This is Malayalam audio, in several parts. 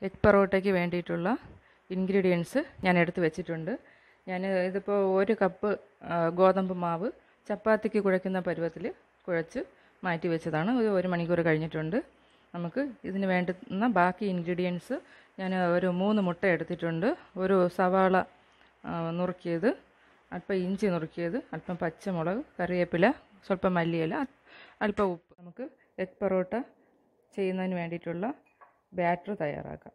എഗ് പൊറോട്ടയ്ക്ക് വേണ്ടിയിട്ടുള്ള ഇൻഗ്രീഡിയൻസ് ഞാൻ എടുത്ത് വെച്ചിട്ടുണ്ട് ഞാൻ ഇതിപ്പോൾ ഒരു കപ്പ് ആ, ഗോതമ്പ് മാവ് ചപ്പാത്തിക്ക് കുഴയ്ക്കുന്ന പരുവത്തിൽ കുഴച്ച് മാറ്റി വെച്ചതാണ് ഒരു ഒരു മണിക്കൂർ കഴിഞ്ഞിട്ടുണ്ട് നമുക്ക് ഇതിന് വേണ്ടുന്ന ബാക്കി ഇൻഗ്രീഡിയൻസ് ഞാൻ ഒരു മൂന്ന് മുട്ട എടുത്തിട്ടുണ്ട് ഒരു സവാള ആ, നുറുക്കിയത് അല്പം ഇഞ്ചി നുറുക്കിയത് അല്പം പച്ചമുളക് കറിവേപ്പില സ്വല്പം മല്ലിയില അല്പം ഉപ്പ് നമുക്ക് എഗ് പൊറോട്ട ചെയ്യുന്നതിന് വേണ്ടിയിട്ടുള്ള ബാറ്റർ തയ്യാറാക്കാം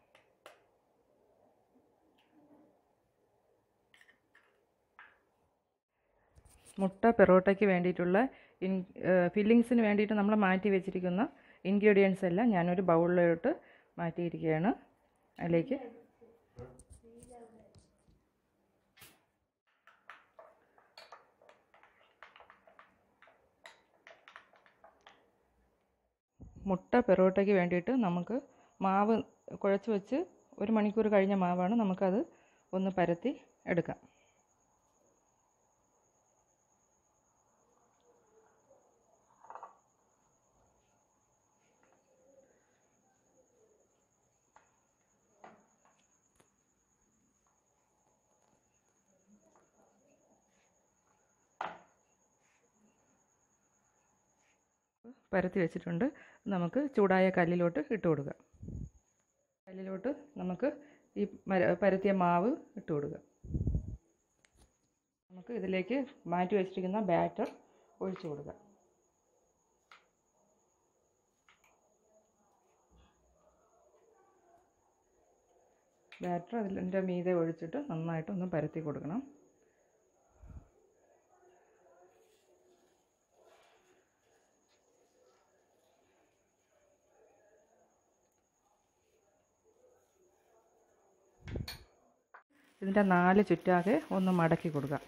മുട്ട പെറോട്ടയ്ക്ക് വേണ്ടിയിട്ടുള്ള ഇൻ ഫില്ലിങ്സിന് വേണ്ടിയിട്ട് നമ്മൾ മാറ്റി വെച്ചിരിക്കുന്ന ഇൻഗ്രീഡിയൻസ് എല്ലാം ഞാനൊരു ബൗളിലോട്ട് മാറ്റിയിരിക്കുകയാണ് അതിലേക്ക് മുട്ട പെറോട്ടയ്ക്ക് വേണ്ടിയിട്ട് നമുക്ക് മാവ് കുഴച്ച് വെച്ച് ഒരു മണിക്കൂർ കഴിഞ്ഞ മാവാണ് നമുക്കത് ഒന്ന് പരത്തി എടുക്കാം പരത്തി വെച്ചിട്ടുണ്ട് നമുക്ക് ചൂടായ കല്ലിലോട്ട് ഇട്ട് കൊടുക്കാം കല്ലിലോട്ട് നമുക്ക് ഈ മര പരത്തിയ മാവ് ഇട്ട് കൊടുക്കുക നമുക്ക് ഇതിലേക്ക് മാറ്റി വെച്ചിരിക്കുന്ന ബാറ്റർ ഒഴിച്ചു കൊടുക്കുക ബാറ്റർ അതിൻ്റെ മീതെ ഒഴിച്ചിട്ട് നന്നായിട്ടൊന്ന് പരത്തി കൊടുക്കണം ഇതിൻ്റെ നാല് ചുറ്റാകെ ഒന്ന് മടക്കി കൊടുക്കാം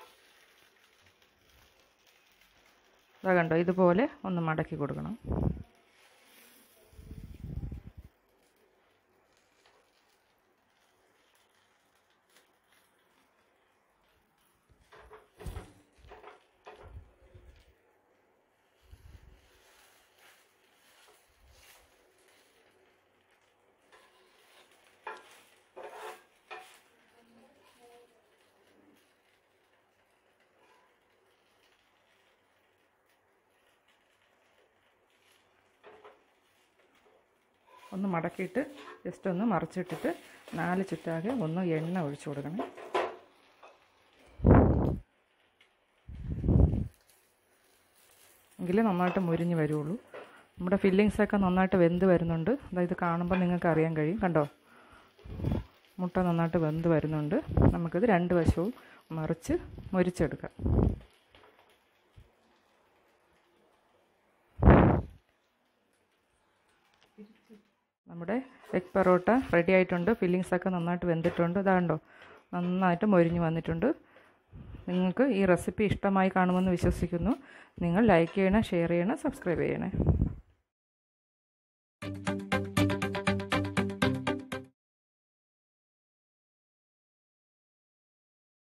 ഇതാ കണ്ടോ ഇതുപോലെ ഒന്ന് മടക്കി കൊടുക്കണം ഒന്ന് മടക്കിയിട്ട് ജസ്റ്റ് ഒന്ന് മറിച്ചിട്ടിട്ട് നാല് ചുറ്റാകെ ഒന്ന് എണ്ണ ഒഴിച്ചു കൊടുക്കണം എങ്കിലേ നന്നായിട്ട് മുരിഞ്ഞ് വരുള്ളൂ നമ്മുടെ ഫില്ലിങ്സൊക്കെ നന്നായിട്ട് വെന്ത് വരുന്നുണ്ട് അതായത് കാണുമ്പോൾ നിങ്ങൾക്ക് അറിയാൻ കഴിയും കണ്ടോ മുട്ട നന്നായിട്ട് വെന്ത് വരുന്നുണ്ട് നമുക്കിത് രണ്ട് വശവും മറിച്ച് മുരിച്ചെടുക്കാം നമ്മുടെ എഗ് പൊറോട്ട റെഡി ആയിട്ടുണ്ട് ഫില്ലിങ്സ് ഒക്കെ നന്നായിട്ട് വെന്തിട്ടുണ്ട് ഇതാണ്ടോ നന്നായിട്ട് മൊരിഞ്ഞ് വന്നിട്ടുണ്ട് നിങ്ങൾക്ക് ഈ റെസിപ്പി ഇഷ്ടമായി കാണുമെന്ന് വിശ്വസിക്കുന്നു നിങ്ങൾ ലൈക്ക് ചെയ്യണം ഷെയർ ചെയ്യണം സബ്സ്ക്രൈബ് ചെയ്യണേ